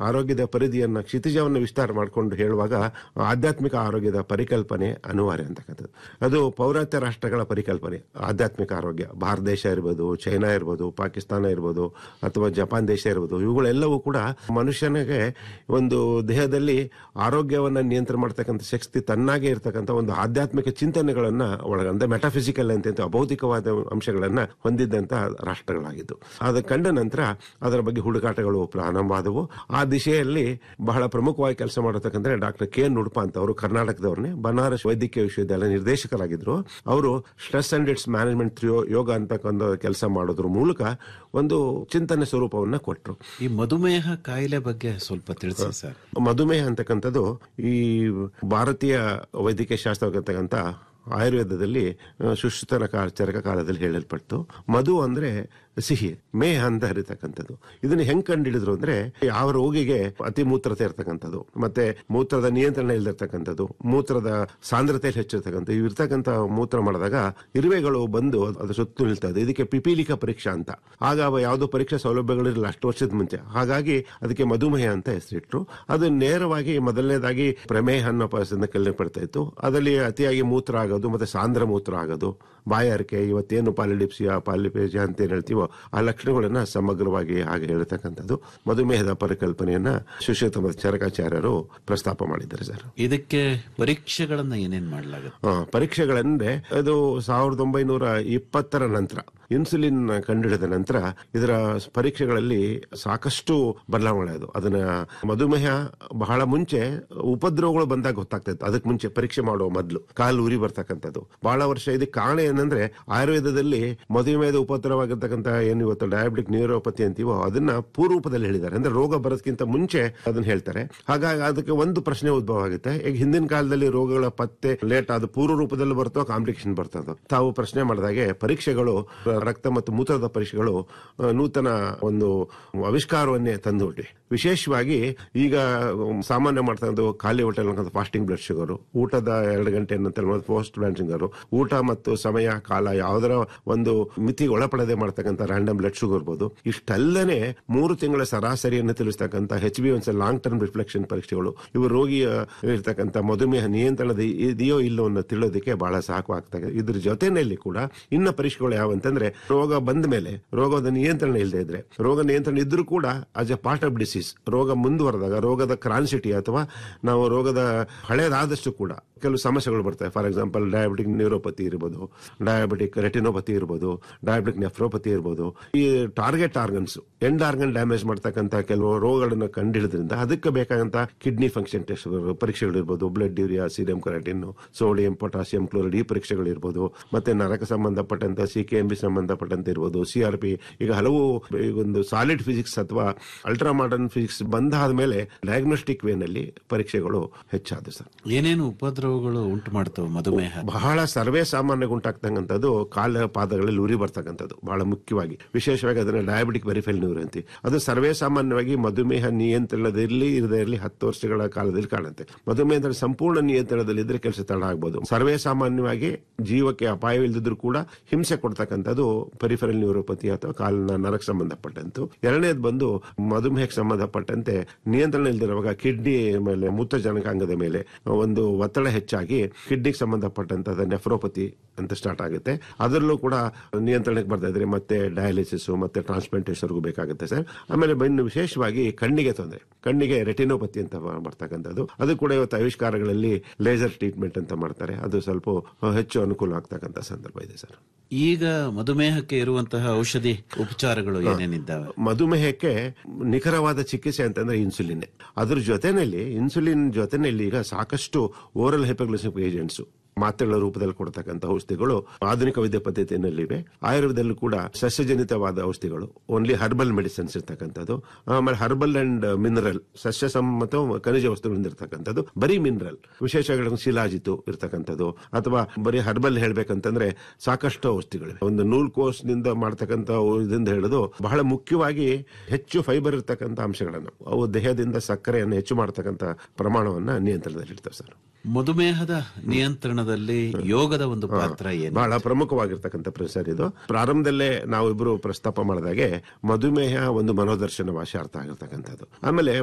ಆರೋಗ್ಯದ ಪರಿಧಿಯನ್ನ ಕ್ಷಿತಿಜವನ್ನು ವಿಸ್ತಾರ ಮಾಡಿಕೊಂಡು ಹೇಳುವಾಗ ಆಧ್ಯಾತ್ಮಿಕ ಆರೋಗ್ಯದ ಪರಿಕಲ್ಪನೆ ಅನಿವಾರ್ಯ ಅಂತಕ್ಕಂಥದ್ದು ಅದು ಪೌರಾತ್ಯ ರಾಷ್ಟ್ರಗಳ ಪರಿಕಲ್ಪನೆ ಆಧ್ಯಾತ್ಮಿಕ ಆರೋಗ್ಯ ಭಾರತ ದೇಶ ಇರ್ಬೋದು ಚೈನಾ ಇರ್ಬೋದು ಪಾಕಿಸ್ತಾನ ಇರ್ಬೋದು ಅಥವಾ ಜಪಾನ್ ದೇಶ ಇರ್ಬೋದು ಇವುಗಳೆಲ್ಲವೂ ಕೂಡ ಮನುಷ್ಯನಿಗೆ ಒಂದು ದೇಹದಲ್ಲಿ ಆರೋಗ್ಯವನ್ನ ನಿಯಂತ್ರಣ ಮಾಡ್ತಕ್ಕಂಥ ಶಕ್ತಿ ತನ್ನಾಗೆ ಇರತಕ್ಕಂಥ ಒಂದು ಆಧ್ಯಾತ್ಮಿಕ ಚಿಂತನೆಗಳನ್ನ ಒಳಗ ಅಂದ್ರೆ ಮೆಟಾಫಿಸಿಕಲ್ ಅಂತ ಅಭೌತಿಕವಾದ ಅಂಶಗಳನ್ನ ಹೊಂದಿದ್ದಂತ ರಾಷ್ಟ್ರಗಳಾಗಿದ್ದು ಅದ ಕಂಡ ನಂತರ ಅದರ ಬಗ್ಗೆ ಹುಡುಕಾಟಗಳು ಪ್ರಾರಂಭವಾದವು ಆ ದಿಶೆಯಲ್ಲಿ ಬಹಳ ಪ್ರಮುಖವಾಗಿ ಕೆಲಸ ಮಾಡತಕ್ಕಂಥ ಡಾಕ್ಟರ್ ಕೆ ಎನ್ ಉಡುಪ ಅಂತ ಅವರು ಕರ್ನಾಟಕದವ್ರನ್ನೇ ಬನಾರಸ್ ವೈದ್ಯಕೀಯ ವಿಶ್ವವಿದ್ಯಾಲಯ ನಿರ್ದೇಶಕರಾಗಿದ್ರು ಅವರು stress and its management through yoga ಅಂತಕ್ಕಂಥ ಕೆಲಸ ಮಾಡೋದ್ರ ಮೂಲಕ ಒಂದು ಚಿಂತನೆ ಸ್ವರೂಪವನ್ನ ಕೊಟ್ಟರು ಈ ಮಧುಮೇಹ ಕಾಯಿಲೆ ಬಗ್ಗೆ ಸ್ವಲ್ಪ ತಿಳಿಸಿ ಸರ್ ಮಧುಮೇಹ ಅಂತಕ್ಕಂಥದ್ದು ಈ ಭಾರತೀಯ ವೈದ್ಯಕೀಯ ಶಾಸ್ತ್ರವಾಗಿರ್ತಕ್ಕಂಥ ಆಯುರ್ವೇದದಲ್ಲಿ ಆ, ಸುಶ್ರುತನ ಕಾಲ ಚರಕ ಕಾಲದಲ್ಲಿ ಹೇಳಲ್ಪಟ್ಟು ಮಧು ಅಂದ್ರೆ ಸಿಹಿ ಮೇಹ ಅಂತ ಹರಿತಕ್ಕಂಥದ್ದು ಇದನ್ನ ಹೆಂಗ್ ಕಂಡಿಡಿದ್ರು ಅಂದ್ರೆ ಯಾವ ರೋಗಿಗೆ ಅತಿ ಮೂತ್ರತೆ ಇರ್ತಕ್ಕಂಥದ್ದು ಮತ್ತೆ ಮೂತ್ರದ ನಿಯಂತ್ರಣ ಇಲ್ದಿರ್ತಕ್ಕಂಥದ್ದು ಮೂತ್ರದ ಸಾಂದ್ರತೆಯಲ್ಲಿ ಹೆಚ್ಚಿರ್ತಕ್ಕಂಥ ಇವು ಇರ್ತಕ್ಕಂಥ ಮೂತ್ರ ಮಾಡಿದಾಗ ಇರುವೆಗಳು ಬಂದು ಅದ್ರ ಸುತ್ತು ನಿಲ್ತದೆ ಇದಕ್ಕೆ ಪಿಪೀಲಿಕ ಪರೀಕ್ಷಾ ಅಂತ ಆಗ ಅವ ಯಾವುದೋ ಪರೀಕ್ಷಾ ಸೌಲಭ್ಯಗಳಿರಲಿಲ್ಲ ಅಷ್ಟು ವರ್ಷದ ಮುಂಚೆ ಹಾಗಾಗಿ ಅದಕ್ಕೆ ಮಧುಮೇಹ ಅಂತ ಹೆಸರಿಟ್ರು ಅದು ನೇರವಾಗಿ ಮೊದಲನೇದಾಗಿ ಪ್ರಮೇಹ ಅನ್ನೋ ಪದದಿಂದ ಕಲ್ಪಡ್ತಾ ಇತ್ತು ಅದರಲ್ಲಿ ಅತಿಯಾಗಿ ಮೂತ್ರ ಆಗೋದು ಮತ್ತೆ ಸಾಂದ್ರ ಮೂತ್ರ ಆಗೋದು ಬಾಯಾರಿಕೆ ಇವತ್ತೇನು ಪಾಲಿಡಿಪ್ಸಿಯಾ ಪಾಲಿಪೇಜಿಯಾ ಅಂತ ಏನ್ ಹೇಳ್ತೀವೋ ಆ ಲಕ್ಷಣಗಳನ್ನ ಸಮಗ್ರವಾಗಿ ಹಾಗೆ ಹೇಳ್ತಕ್ಕಂಥದ್ದು ಮಧುಮೇಹದ ಪರಿಕಲ್ಪನೆಯನ್ನ ಸುಶ್ರುತ ಚರಕಾಚಾರ್ಯರು ಪ್ರಸ್ತಾಪ ಮಾಡಿದ್ದಾರೆ ಸರ್ ಇದಕ್ಕೆ ಪರೀಕ್ಷೆಗಳನ್ನ ಏನೇನ್ ಮಾಡಲಾಗುತ್ತೆ ಆ, ಪರೀಕ್ಷೆಗಳಂದ್ರೆ ಅದು ಸಾವಿರದ ಒಂಬೈನೂರ ಇಪ್ಪತ್ತರ ನಂತರ ಇನ್ಸುಲಿನ್ ಕಂಡುಹಿಡಿದ ನಂತರ ಇದರ ಪರೀಕ್ಷೆಗಳಲ್ಲಿ ಸಾಕಷ್ಟು ಬದಲಾವಣೆ ಅದು ಅದನ್ನ ಮಧುಮೇಹ ಬಹಳ ಮುಂಚೆ ಉಪದ್ರವಗಳು ಬಂದಾಗ ಗೊತ್ತಾಗ್ತಾ ಇತ್ತು ಅದಕ್ಕೆ ಮುಂಚೆ ಪರೀಕ್ಷೆ ಮಾಡುವ ಮೊದಲು ಕಾಲು ಉರಿ ಬರ್ತಕ್ಕಂಥದ್ದು ಬಹಳ ವರ್ಷ ಇದಕ್ಕೆ ಕಾರಣ ಏನಂದ್ರೆ ಆಯುರ್ವೇದದಲ್ಲಿ ಮಧುಮೇಹದ ಉಪದ್ರವಾಗಿರ್ತಕ್ಕಂಥ ಏನು ಇವತ್ತು ಡಯಾಬಿಟಿಕ್ ನ್ಯೂರೋಪತಿ ಅಂತೀವೋ ಅದನ್ನ ಪೂರ್ವರೂಪದಲ್ಲಿ ಹೇಳಿದ್ದಾರೆ ಅಂದ್ರೆ ರೋಗ ಬರೋದಕ್ಕಿಂತ ಮುಂಚೆ ಅದನ್ನ ಹೇಳ್ತಾರೆ ಹಾಗಾಗಿ ಅದಕ್ಕೆ ಒಂದು ಪ್ರಶ್ನೆ ಉದ್ಭವ ಆಗುತ್ತೆ ಈಗ ಹಿಂದಿನ ಕಾಲದಲ್ಲಿ ರೋಗಗಳ ಪತ್ತೆ ಲೇಟ್ ಆದ ಪೂರ್ವ ರೂಪದಲ್ಲಿ ಬರ್ತೋ ಕಾಂಪ್ಲಿಕೇಶನ್ ಬರ್ತದೋ ತಾವು ಪ್ರಶ್ನೆ ಮಾಡಿದಾಗೆ ಪರೀಕ್ಷೆಗಳು ರಕ್ತ ಮತ್ತು ಮೂತ್ರದ ಪರೀಕ್ಷೆಗಳು ಆ, ನೂತನ ಒಂದು ಆವಿಷ್ಕಾರವನ್ನೇ ತಂದುಬಿಟ್ವಿ ವಿಶೇಷವಾಗಿ ಈಗ ಸಾಮಾನ್ಯ ಮಾಡ್ತಕ್ಕಂಥ ಖಾಲಿ ಹೊಟ್ಟೆ ಫಾಸ್ಟಿಂಗ್ ಬ್ಲಡ್ ಶುಗರ್ ಊಟದ ಎರಡು ಗಂಟೆ ನಂತರ ಪೋಸ್ಟ್ ಬ್ಲಡ್ ಶುಗರ್ ಊಟ ಮತ್ತು ಸಮಯ ಕಾಲ ಯಾವುದರ ಒಂದು ಮಿತಿಗೆ ಒಳಪಡದೆ ಮಾಡ್ತಕ್ಕಂಥ ರ್ಯಾಂಡಮ್ ಬ್ಲಡ್ ಶುಗರ್ ಇರ್ಬೋದು ಇಷ್ಟಲ್ಲದೆ ಮೂರು ತಿಂಗಳ ಸರಾಸರಿಯನ್ನು ತಿಳಿಸ್ತಕ್ಕಂಥ H B ones long term reflection ಪರೀಕ್ಷೆಗಳು ಇವು ರೋಗಿಯ ಇರ್ತಕ್ಕಂಥ ಮಧುಮೇಹ ನಿಯಂತ್ರಣದ ಇದೆಯೋ ಇಲ್ಲೋ ಅನ್ನೋ ತಿಳಿಯೋದಕ್ಕೆ ಬಹಳ ಸಾಕವಾಗ್ತದೆ ಇದ್ರ ಜೊತೆನಲ್ಲಿ ಕೂಡ ಇನ್ನ ಪರೀಕ್ಷೆಗಳು ಯಾವಂತಂದ್ರೆ ರೋಗ ಬಂದ ಮೇಲೆ ರೋಗದ ನಿಯಂತ್ರಣ ಇಲ್ಲದೆ ಇದ್ರೆ ರೋಗ ನಿಯಂತ್ರಣ ಇದ್ರೂ ಕೂಡ as a part of disease ರೋಗ ಮುಂದುವರೆದಾಗ ರೋಗದ ಕ್ರಾನ್ಸಿಟಿ ಅಥವಾ ನಾವು ರೋಗದ ಹಳೇದಾದಷ್ಟು ಕೂಡ ಕೆಲವು ಸಮಸ್ಯೆಗಳು ಬರ್ತವೆ ಫಾರ್ ಎಕ್ಸಾಂಪಲ್ ಡಯಾಬಿಟಿಕ್ ನ್ಯೂರೋಪತಿ ಇರ್ಬೋದು ಡಯಾಬಿಟಿಕ್ ರೆಟಿನೋಪತಿ ಇರ್ಬೋದು ಡಯಾಬಿಟಿಕ್ ನೆಫ್ರೋಪತಿ ಇರ್ಬೋದು ಈ target organs end organ damage ಮಾಡ್ತಕ್ಕಂಥ ಕೆಲವು ರೋಗಗಳನ್ನು ಕಂಡುಹಿಡಿದ್ರಿಂದ ಅದಕ್ಕೆ ಬೇಕಾದಂತ ಕಿಡ್ನಿ ಫಂಕ್ಷನ್ ಟೆಸ್ಟ್ ಪರೀಕ್ಷೆಗಳು ಇರ್ಬೋದು blood urea serum creatinine sodium potassium chloride ಈ ಪರೀಕ್ಷೆಗಳು ಇರ್ಬೋದು ಮತ್ತೆ ನರಕ ಸಂಬಂಧಪಟ್ಟಂತ ಸಿ ಕೆ ಎಂ ಬಿ ಸಂಬಂಧಪಟ್ಟಂತೆ ಇರ್ಬೋದು ಸಿ ಆರ್ ಪಿ ಈಗ ಹಲವು ಈ ಒಂದು ಸಾಲಿಡ್ ಫಿಸಿಕ್ಸ್ ಅಥವಾ ಅಲ್ಟ್ರಾ ಮಾಡರ್ನ್ ಫಿಸಿಕ್ಸ್ ಬಂದಾದ ಮೇಲೆ ಡಯಾಗ್ನೋಸ್ಟಿಕ್ ವೇನಲ್ಲಿ ಪರೀಕ್ಷೆಗಳು ಹೆಚ್ಚಾದ ಸರ್ ಏನೇನು ಉಪದ್ರವಗಳು ಉಂಟು ಮಾಡ್ತವೆ ಮಧುಮೇಹ ಬಹಳ ಸರ್ವೇ ಸಾಮಾನ್ಯ ಉಂಟಾಗ್ತಕ್ಕಂಥದ್ದು ಕಾಲ ಪಾದಗಳಲ್ಲಿ ಉರಿ ಬರ್ತಕ್ಕಂಥದ್ದು ಬಹಳ ಮುಖ್ಯವಾಗಿ ವಿಶೇಷವಾಗಿ ಅದನ್ನ ಡಯಾಬಿಟಿಕ್ ವೆರಿಫೈಲ್ ನ್ಯೂರ್ ಅಂತಿ ಅದು ಸರ್ವೇ ಸಾಮಾನ್ಯವಾಗಿ ಮಧುಮೇಹ ನಿಯಂತ್ರಣದಲ್ಲಿ ಇರದೇ ಇರಲಿ ಹತ್ತು ವರ್ಷಗಳ ಕಾಲದಲ್ಲಿ ಕಾಣುತ್ತೆ ಮಧುಮೇಹದ ಸಂಪೂರ್ಣ ನಿಯಂತ್ರಣದಲ್ಲಿ ಇದ್ರೆ ಕೆಲಸ ತಡ ಆಗ್ಬೋದು ಸರ್ವೇ ಸಾಮಾನ್ಯವಾಗಿ ಜೀವಕ್ಕೆ ಅಪಾಯವಿಲ್ಲದಿದ್ರು ಕೂಡ ಹಿಂಸೆ ಕೊಡ್ತಕ್ಕಂಥದ್ದು ಪೆರಿಫರಲ್ ನ್ಯೂರೋಪತಿ ಅಥವಾ ಕಾಲಿನ ನರಕ್ಕೆ ಸಂಬಂಧಪಟ್ಟಂತು ಎರಡನೇದು ಬಂದು ಮಧುಮೇಹಕ್ಕೆ ಸಂಬಂಧಪಟ್ಟಂತೆ ನಿಯಂತ್ರಣ ಇಲ್ಲದಿರುವಾಗ ಕಿಡ್ನಿ ಮೇಲೆ ಮೂತ್ರಜನಕಾಂಗದ ಮೇಲೆ ಒಂದು ಒತ್ತಡ ಹೆಚ್ಚಾಗಿ ಕಿಡ್ನಿಗೆ ಸಂಬಂಧಪಟ್ಟಂತ ನೆಫ್ರೋಪತಿ ಅಂತ ಸ್ಟಾರ್ಟ್ ಆಗುತ್ತೆ ಅದರಲ್ಲೂ ಕೂಡ ನಿಯಂತ್ರಣಕ್ಕೆ ಬರ್ತಾ ಇದ್ರೆ ಮತ್ತೆ ಡಯಾಲಿಸಿಸ್ ಮತ್ತೆ ಟ್ರಾನ್ಸ್ಪ್ಲಾಂಟೇಷನ್ಗೂ ಬೇಕಾಗುತ್ತೆ ಸರ್ ಆಮೇಲೆ ಇನ್ನು ವಿಶೇಷವಾಗಿ ಕಣ್ಣಿಗೆ ತೊಂದರೆ ಕಣ್ಣಿಗೆ ರೆಟಿನೋಪತಿ ಅಂತ ಬ- ಬರ್ತಕ್ಕಂಥದ್ದು ಅದು ಕೂಡ ಇವತ್ತು ಆವಿಷ್ಕಾರಗಳಲ್ಲಿ ಲೇಸರ್ ಟ್ರೀಟ್ಮೆಂಟ್ ಅಂತ ಮಾಡ್ತಾರೆ ಅದು ಸ್ವಲ್ಪ ಹೆಚ್ಚು ಅನುಕೂಲ ಆಗ್ತಕ್ಕಂಥ ಸಂದರ್ಭ ಇದೆ ಸರ್ ಈಗ ಮಧುಮೇಹಕ್ಕೆ ಇರುವಂತಹ ಔಷಧಿ ಉಪಚಾರಗಳು ಏನೇನಿದ್ದಾವೆ ಮಧುಮೇಹಕ್ಕೆ ನಿಖರವಾದ ಚಿಕಿತ್ಸೆ ಅಂತಂದ್ರೆ ಇನ್ಸುಲಿನ್ ಅದ್ರ ಜೊತೆನಲ್ಲಿ ಇನ್ಸುಲಿನ್ ಜೊತೆನಲ್ಲಿ ಈಗ ಸಾಕಷ್ಟು ಓರಲ್ ಹೈಪೋಗ್ಲಿಸಿಕ್ ಏಜೆಂಟ್ಸ್ ಮಾತ್ರೆಗಳ ರೂಪದಲ್ಲಿ ಕೊಡ್ತಕ್ಕಂಥ ಔಷಧಿಗಳು ಆಧುನಿಕ ವೈದ್ಯ ಪದ್ಧತಿಯಲ್ಲಿವೆ ಆಯುರ್ವೇದದಲ್ಲೂ ಕೂಡ ಸಸ್ಯಜನಿತವಾದ ಔಷಧಿಗಳು ಓನ್ಲಿ ಹರ್ಬಲ್ ಮೆಡಿಸಿನ್ಸ್ ಇರ್ತಕ್ಕಂಥದ್ದು ಆಮೇಲೆ ಹರ್ಬಲ್ ಅಂಡ್ ಮಿನರಲ್ ಸಸ್ಯ ಸಮ್ಮತ ಖನಿಜ ವಸ್ತುಗಳಿಂದ ಇರ್ತಕ್ಕಂಥದ್ದು ಬರೀ ಮಿನರಲ್ ವಿಶೇಷವಾಗಿ ಶಿಲಾಜಿತು ಇರ್ತಕ್ಕಂಥದ್ದು ಅಥವಾ ಬರೀ ಹರ್ಬಲ್ ಹೇಳ್ಬೇಕಂತಂದ್ರೆ ಸಾಕಷ್ಟು ಔಷಧಿಗಳಿವೆ ಒಂದು ನೂಲ್ ಕೋರ್ಸ್ ನಿಂದ ಮಾಡ್ತಕ್ಕಂಥ ಇದರಿಂದ ಹೇಳೋದು ಬಹಳ ಮುಖ್ಯವಾಗಿ ಹೆಚ್ಚು ಫೈಬರ್ ಇರ್ತಕ್ಕಂಥ ಅಂಶಗಳನ್ನು ಅವು ದೇಹದಿಂದ ಸಕ್ಕರೆಯನ್ನು ಹೆಚ್ಚು ಮಾಡ್ತಕ್ಕಂಥ ಪ್ರಮಾಣವನ್ನ ನಿಯಂತ್ರಣದಲ್ಲಿರ್ತವೆ ಸರ್ ಮಧುಮೇಹದ ನಿಯಂತ್ರಣದಲ್ಲಿ ಯೋಗದ ಒಂದು ಪಾತ್ರ ಏನು ಬಹಳ ಪ್ರಮುಖವಾಗಿರ್ತಕ್ಕಂಥ ಪ್ರಸಾರ ಇದು ಪ್ರಾರಂಭದಲ್ಲೇ ನಾವಿಬ್ರು ಪ್ರಸ್ತಾಪ ಮಾಡಿದಾಗೆ ಮಧುಮೇಹ ಒಂದು ಮನೋದರ್ಶನ ಭಾಷೆ ಅರ್ಥ ಆಗಿರ್ತಕ್ಕಂಥದ್ದು ಆಮೇಲೆ